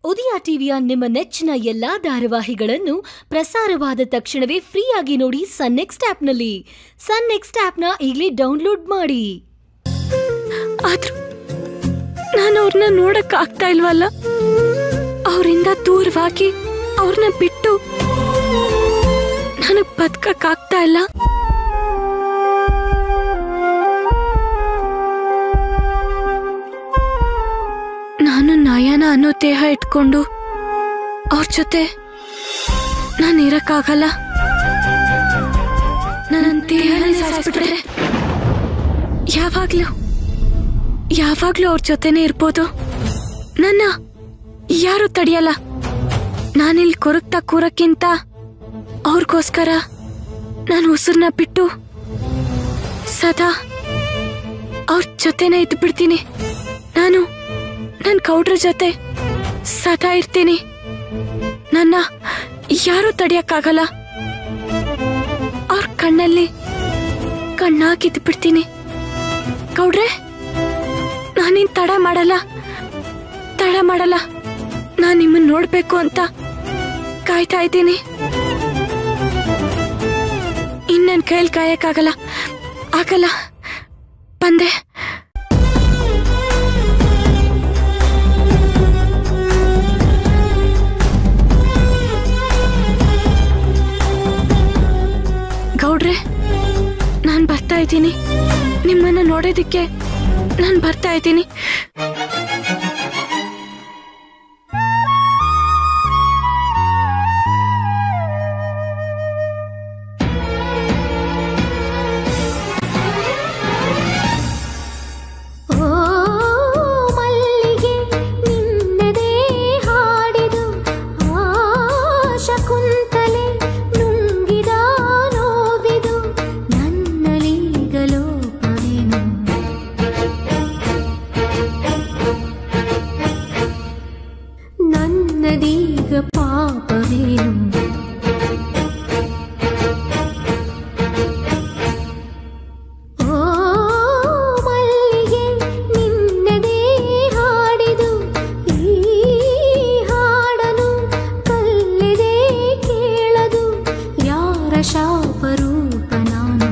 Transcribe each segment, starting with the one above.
ಉದಯ ಟಿವಿಯ ನಿಮ್ಮ ನೆಚ್ಚಿನ ಎಲ್ಲಾ ಧಾರಾವಾಹಿಗಳನ್ನು ಪ್ರಸಾರವಾದ ತಕ್ಷಣವೇ ಫ್ರೀಯಾಗಿ ನೋಡಿ ಸನ್ ನೆಕ್ಸ್ಟ್ ಆಪ್ನಲ್ಲಿ ಸನ್ ನೆಕ್ಸ್ಟ್ ಆಪ್ನ ಈಗಲೇ ಡೌನ್ಲೋಡ್ ಮಾಡಿ ಆದ್ರೂ ನಾನು ಅವ್ರನ್ನ ನೋಡಕ್ ಆಗ್ತಾ ಇಲ್ವಲ್ಲ ಅವರಿಂದ ದೂರವಾಗಿ ಅವ್ರನ್ನ ಬಿಟ್ಟು ನನಗ್ ಬದುಕಕ್ ಆಗ್ತಾ ಇಲ್ಲ ನಾನು ನಯನ ಅನ್ನೋ ದೇಹ ಇಟ್ಕೊಂಡು ಅವ್ರ ಜೊತೆ ನಾನು ಇರಕ್ಕಾಗಲ್ಲ ನನ್ನ ದೇಹನೇ ಸಾಯಿಸ್ಬಿಟ್ರೆ ಯಾವಾಗ್ಲೂ ಯಾವಾಗ್ಲೂ ಅವ್ರ ಜೊತೆನೇ ಇರ್ಬೋದು ನನ್ನ ಯಾರು ತಡಿಯಲ್ಲ ನಾನಿಲ್ಲಿ ಕೊರಗ್ತಾ ಕೂರಕ್ಕಿಂತ ಅವ್ರಿಗೋಸ್ಕರ ನಾನು ಉಸಿರನ್ನ ಬಿಟ್ಟು ಸದಾ ಅವ್ರ ಜೊತೆನೇ ಇದ್ದು ಬಿಡ್ತೀನಿ ನಾನು ನನ್ನ ಕೌಡ್ರ ಜೊತೆ ಸದಾ ಇರ್ತೀನಿ ನನ್ನ ಯಾರು ತಡಿಯಕ್ಕಾಗಲ್ಲ ಅವ್ರ ಕಣ್ಣಲ್ಲಿ ಕಣ್ಣಾಕಿದ್ದು ಬಿಡ್ತೀನಿ ಗೌಡ್ರೆ ನಾನೇನ್ ತಡ ಮಾಡಲ್ಲ ತಡ ಮಾಡಲ್ಲ ನಾನ್ ನಿಮ್ಮನ್ನ ನೋಡ್ಬೇಕು ಅಂತ ಕಾಯ್ತಾ ಇದ್ದೀನಿ ಇನ್ ನನ್ ಕೈಯಲ್ಲಿ ಕಾಯಕ್ಕಾಗಲ್ಲ ಆಗಲ್ಲ ಬಂದೆ ಗೌಡ್ರೆ ನಾನ್ ಬರ್ತಾ ಇದ್ದೀನಿ ನಿಮ್ಮನ್ನ ನೋಡೋದಿಕ್ಕೆ ನಾನ್ ಬರ್ತಾ ಇದ್ದೀನಿ ಓ ಮಲ್ಲಿಗೆ ನಿನ್ನದೇ ಹಾಡಿದು ಆಶ ಕುಂತಲೆ ನುಂಗಿದ ನೋವಿದು ನನ್ನಲೀಗ ಲೋಪವೇನು ನನ್ನದೀಗ ಪಾಪವೇನು ಓ ಮಲ್ಲಿಗೆ ನಿನ್ನದೇ ಹಾಡಿದು ಈ ಹಾಡನು ಕಲ್ಲಿದೆ ಕೇಳದು ಯಾರ ಶಾಪರೂಪ ನಾನು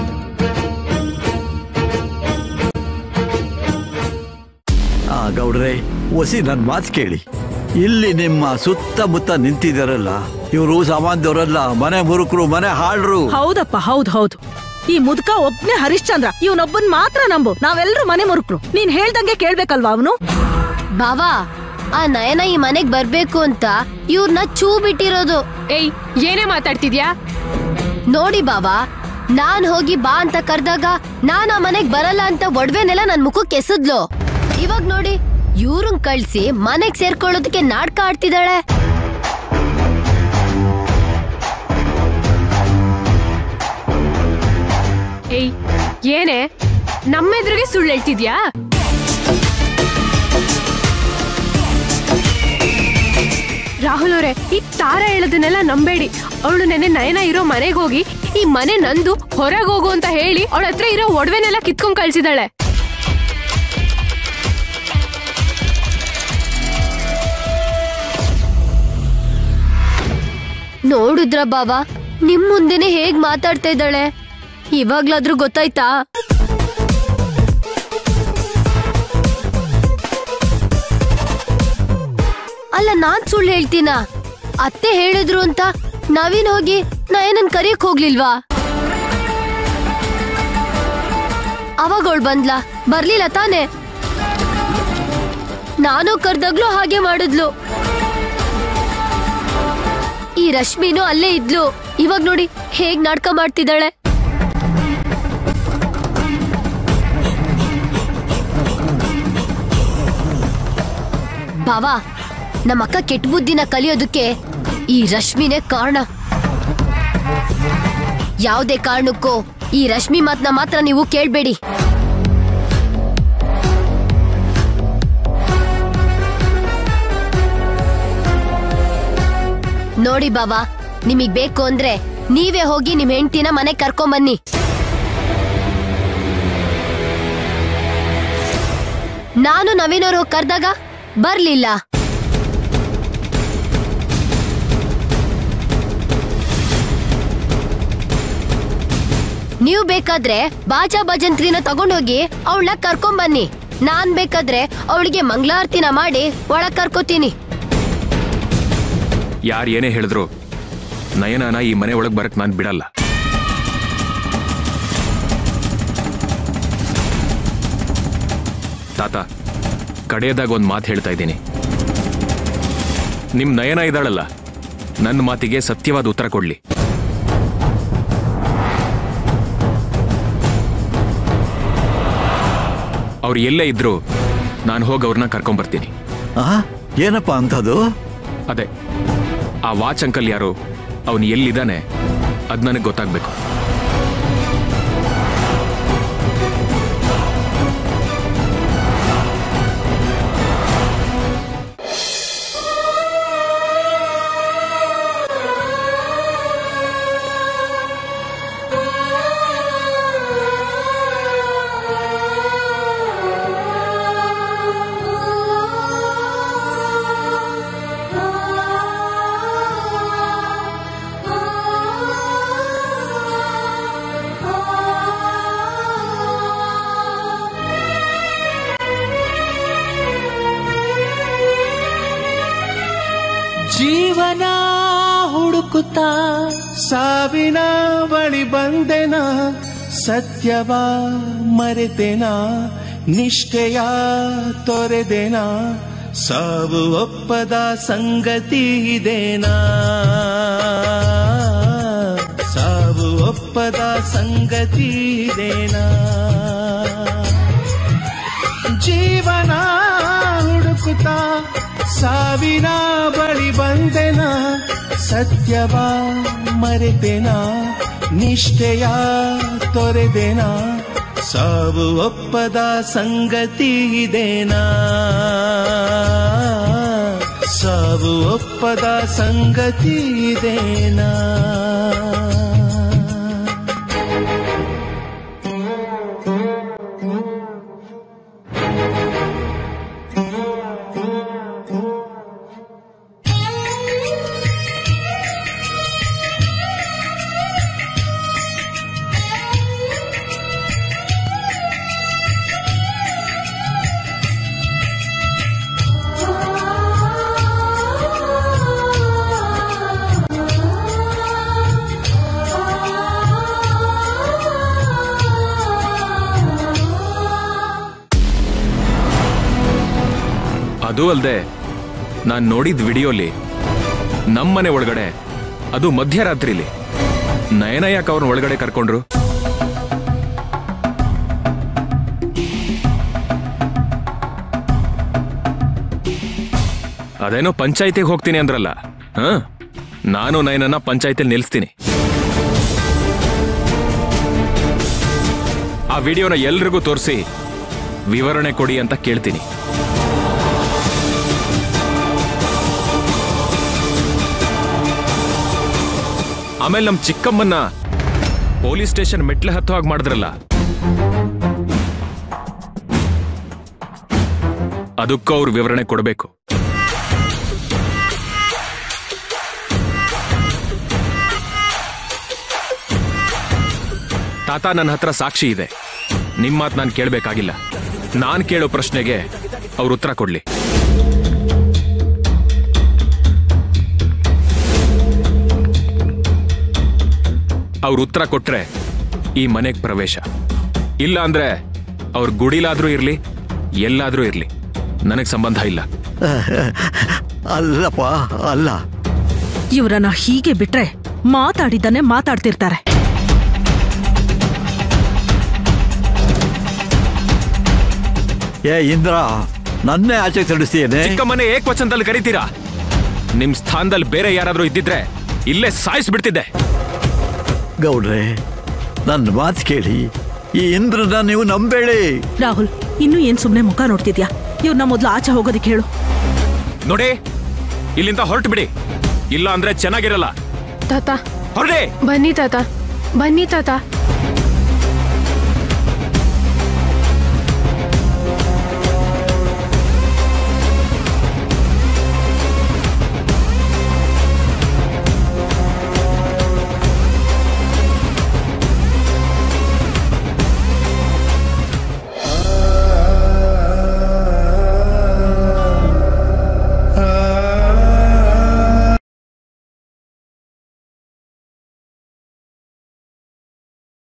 ಆ ಗೌಡ್ರೆ ಒಸಿ ನನ್ನ ಮಾತು ಕೇಳಿ ಇಲ್ಲಿ ನಿಮ್ಮ ಸುತ್ತಮುತ್ತ ನಿಂತಿದ್ದಾರಲ್ಲ ಇವರು ಸಾಮಾನ್ಯದವರಲ್ಲ ಮನೆ ಮುರುಕರು ಮನೆ ಹಾಳ್ರು ಹೌದಪ್ಪ ಹೌದ್ ಹೌದು ಈ ಮುದ್ಕ ಒಬ್ನೇ ಹರಿಶ್ಚಂದ್ರ ಇವನೊಬ್ಬನ್ ಮಾತ್ರ ನಂಬು ನಾವೆಲ್ಲರೂ ಮನೆ ಮುರುಕ್ರು ನೀನ್ ಹೇಳ್ದಂಗೆ ಕೇಳ್ಬೇಕಲ್ವಾ ಅವನು ಬಾವಾ ಆ ನಯನ ಈ ಮನೆಗ್ ಬರ್ಬೇಕು ಅಂತ ಇವ್ರನ್ನ ಚೂ ಬಿಟ್ಟಿರೋದು ಏಯ್ ಏನೇ ಮಾತಾಡ್ತಿದ್ಯಾ ನೋಡಿ ಬಾವಾ ನಾನ್ ಹೋಗಿ ಬಾ ಅಂತ ಕರ್ದಾಗ ನಾನ್ ಆ ಮನೆಗ್ ಬರಲ್ಲ ಅಂತ ಒಡವೆನೆಲ್ಲ ನನ್ ಮುಖಕ್ಕೆ ಎಸದ್ಲು ಇವಾಗ ನೋಡಿ ಇವ್ರನ್ ಕಳ್ಸಿ ಮನೆಗ್ ಸೇರ್ಕೊಳ್ಳೋದಕ್ಕೆ ನಾಟಕ ಆಡ್ತಿದ್ದಾಳೆ ಏಯ್ ಏನೇ ನಮ್ಮೆದ್ರಿಗೆ ಸುಳ್ಳು ಹೇಳ್ತಿದ್ಯಾ ರಾಹುಲ್ ಅವರೇ ಈ ತಾರ ಹೇಳೋದನ್ನೆಲ್ಲ ನಂಬೇಡಿ ಅವಳು ನೆನೆ ನಯನ ಇರೋ ಮನೆಗೆ ಹೋಗಿ ಈ ಮನೆ ನಂದು ಹೊರಗೆ ಹೋಗು ಅಂತ ಹೇಳಿ ಅವಳ ಹತ್ರ ಇರೋ ಒಡವೆನೆಲ್ಲ ಕಿತ್ಕೊಂಡ್ ಕಳ್ಸಿದಾಳೆ ನೋಡುದ್ರ ಬಾವಾ ನಿಮ್ ಮುಂದೆನೆ ಹೇಗ್ ಮಾತಾಡ್ತಾ ಇದ್ದಾಳೆ ಇವಾಗ್ಲಾದ್ರೂ ಗೊತ್ತಾಯ್ತಾ ಅಲ್ಲ ನಾನ್ ಸುಳ್ಳು ಹೇಳ್ತೀನ ಅತ್ತೆ ಹೇಳಿದ್ರು ಅಂತ ನವೀನ್ ಹೋಗಿ ನಯನನ್ ಕರಿಯಕ್ ಹೋಗ್ಲಿಲ್ವಾ ಅವಾಗ ಅವಳು ಬಂದ್ಲಾ ಬರ್ಲಿಲ್ಲ ತಾನೆ ನಾನು ಕರ್ದಾಗ್ಲೂ ಹಾಗೆ ಮಾಡಿದ್ಲು ಈ ರಶ್ಮಿನೂ ಅಲ್ಲೇ ಇದ್ಲು ಇವಾಗ ನೋಡಿ ಹೇಗ್ ನಾಟಕ ಮಾಡ್ತಿದ್ದಾಳೆ ಬಾವಾ ನಮ್ಮ ಅಕ್ಕ ಕೆಟ್ಟ ಬುದ್ಧಿನ ಕಲಿಯೋದಕ್ಕೆ ಈ ರಶ್ಮಿನೇ ಕಾರಣ ಯಾವುದೇ ಕಾರಣಕ್ಕೂ ಈ ರಶ್ಮಿ ಮಾತನ್ನ ಮಾತ್ರ ನೀವು ಕೇಳ್ಬೇಡಿ ನೋಡಿ ಬಾಬಾ ನಿಮಗ್ ಬೇಕು ಅಂದ್ರೆ ನೀವೇ ಹೋಗಿ ನಿಮ್ ಹೆಂಡತಿನ ಮನೆಗ್ ಕರ್ಕೊಂಬನ್ನಿ ನಾನು ನವೀನವ್ರು ಕರ್ದಾಗ ಬರ್ಲಿಲ್ಲ ನೀವ್ ಬೇಕಾದ್ರೆ ಬಾಜಾ ಭಜಂತ್ರಿನ ತಗೊಂಡೋಗಿ ಅವಳನ್ನ ಕರ್ಕೊಂಡ್ ಬನ್ನಿ ನಾನ್ ಬೇಕಾದ್ರೆ ಅವಳಿಗೆ ಮಂಗಳಾರತಿನ ಮಾಡಿ ಒಳಗ್ ಕರ್ಕೋತೀನಿ ಯಾರು ಏನೇ ಹೇಳಿದ್ರು ನಯನನ ಈ ಮನೆ ಒಳಗೆ ಬರಕ್ ನಾನು ಬಿಡಲ್ಲ ತಾತ ಕಡೆಯದಾಗ ಒಂದು ಮಾತು ಹೇಳ್ತಾ ಇದ್ದೀನಿ ನಿಮ್ ನಯನ ಇದ್ದಾಳಲ್ಲ ನನ್ನ ಮಾತಿಗೆ ಸತ್ಯವಾದ ಉತ್ತರ ಕೊಡ್ಲಿ ಅವ್ರು ಎಲ್ಲೇ ಇದ್ರು ನಾನು ಹೋಗಿ ಅವ್ರನ್ನ ಕರ್ಕೊಂಬರ್ತೀನಿ ಆ ಏನಪ್ಪ ಅಂಥದ್ದು ಅದೇ ಆ ವಾಚ್ ಅಂಕಲ್ ಯಾರು ಅವನು ಎಲ್ಲಿದ್ದಾನೆ ಅದ್ ನನಗೆ ಗೊತ್ತಾಗ್ಬೇಕು ಜೀವನ ಹುಡುಕುತ್ತಾ ಸಾವಿನ ಬಳಿ ಬಂದೆನ ಸತ್ಯವ ಮರೆತೆನ ನಿಷ್ಠೆಯ ತೊರೆದೆನ ಸಾವು ಒಪ್ಪದ ಸಂಗತಿ ಇದೇನಾ ಸಾವು ಒಪ್ಪದ ಸಂಗತಿ ಇದೇನಾ ಜೀವನ ಹುಡುಕುತ್ತಾ ಸಾವಿನ ಬಳಿ ಬಂದೆನ ಸತ್ಯವ ಮರೆತೆನ ನಿಷ್ಠೆಯ ತೊರೆದೆನ ಸಾವು ಒಪ್ಪದ ಸಂಗತಿ ಇದೇನಾ ಸಾವು ಒಪ್ಪದ ಸಂಗತಿ ಇದೇನಾ ಅದೂ ಅಲ್ಲದೆ ನಾನು ನೋಡಿದ ವಿಡಿಯೋಲಿ ನಮ್ಮನೆ ಒಳಗಡೆ ಅದು ಮಧ್ಯರಾತ್ರಿಲಿ ನಯನ ಯಾಕೆ ಅವ್ರನ್ನ ಒಳಗಡೆ ಕರ್ಕೊಂಡ್ರು ಅದೇನೋ ಪಂಚಾಯತಿಗೆ ಹೋಗ್ತೀನಿ ಅಂದ್ರಲ್ಲ ಹ ನಾನು ನಯನನ್ನ ಪಂಚಾಯತಿಲಿ ನಿಲ್ಲಿಸ್ತೀನಿ ಆ ವಿಡಿಯೋನ ಎಲ್ರಿಗೂ ತೋರಿಸಿ ವಿವರಣೆ ಕೊಡಿ ಅಂತ ಕೇಳ್ತೀನಿ ಆಮೇಲೆ ನಮ್ ಚಿಕ್ಕಮ್ಮನ್ನ ಪೊಲೀಸ್ ಸ್ಟೇಷನ್ ಮೆಟ್ಲೆ ಹತ್ತೋ ಹಾಗೆ ಮಾಡಿದ್ರಲ್ಲ ಅದಕ್ಕೂ ಅವ್ರು ವಿವರಣೆ ಕೊಡಬೇಕು ತಾತ ನನ್ನ ಹತ್ರ ಸಾಕ್ಷಿ ಇದೆ ನಿಮ್ಮ ಮಾತು ನಾನು ಕೇಳಬೇಕಾಗಿಲ್ಲ ನಾನು ಕೇಳೋ ಪ್ರಶ್ನೆಗೆ ಅವ್ರು ಉತ್ತರ ಕೊಡ್ಲಿ ಅವ್ರು ಉತ್ತರ ಕೊಟ್ರೆ ಈ ಮನೆಗೆ ಪ್ರವೇಶ ಇಲ್ಲ ಅಂದ್ರೆ ಅವ್ರ ಗುಡಿಲಾದ್ರೂ ಇರ್ಲಿ ಎಲ್ಲಾದ್ರೂ ಇರ್ಲಿ ನನಗೆ ಸಂಬಂಧ ಇಲ್ಲ ಅಲ್ಲಪ್ಪ ಅಲ್ಲ ಇವ್ರನ್ನ ಹೀಗೆ ಬಿಟ್ರೆ ಮಾತಾಡಿದ್ದಾನೆ ಮಾತಾಡ್ತಿರ್ತಾರೆ ಏ ಇಂದ್ರ ನನ್ನೇ ಆಚೆ ತಿಳಿಸ್ತೀಯೇನೆ ಚಿಕ್ಕಮ್ಮನೆ ಏಕವಚನದಲ್ಲಿ ಕರಿತೀರಾ ನಿಮ್ ಸ್ಥಾನದಲ್ಲಿ ಬೇರೆ ಯಾರಾದ್ರೂ ಇದ್ದಿದ್ರೆ ಇಲ್ಲೇ ಸಾಯಿಸ್ಬಿಡ್ತಿದ್ದೆ ಗೌಡ್ರೆ ನನ್ನ ಮಾತು ಕೇಳಿ ಈ ಇಂದ್ರನ ನೀವು ನಂಬೇಡಿ ರಾಹುಲ್ ಇನ್ನೂ ಏನ್ ಸುಮ್ನೆ ಮುಖ ನೋಡ್ತಿದ್ಯಾ ಇವ್ರನ್ನ ಮೊದ್ಲು ಆಚೆ ಹೋಗೋದಕ್ಕೆ ಹೇಳು ನೋಡಿ ಇಲ್ಲಿಂದ ಹೊರಟು ಬಿಡಿ ಇಲ್ಲ ಅಂದ್ರೆ ಚೆನ್ನಾಗಿರಲ್ಲ ತಾತ ಹೊರಡಿ ಬನ್ನಿ ತಾತ ಬನ್ನಿ ತಾತ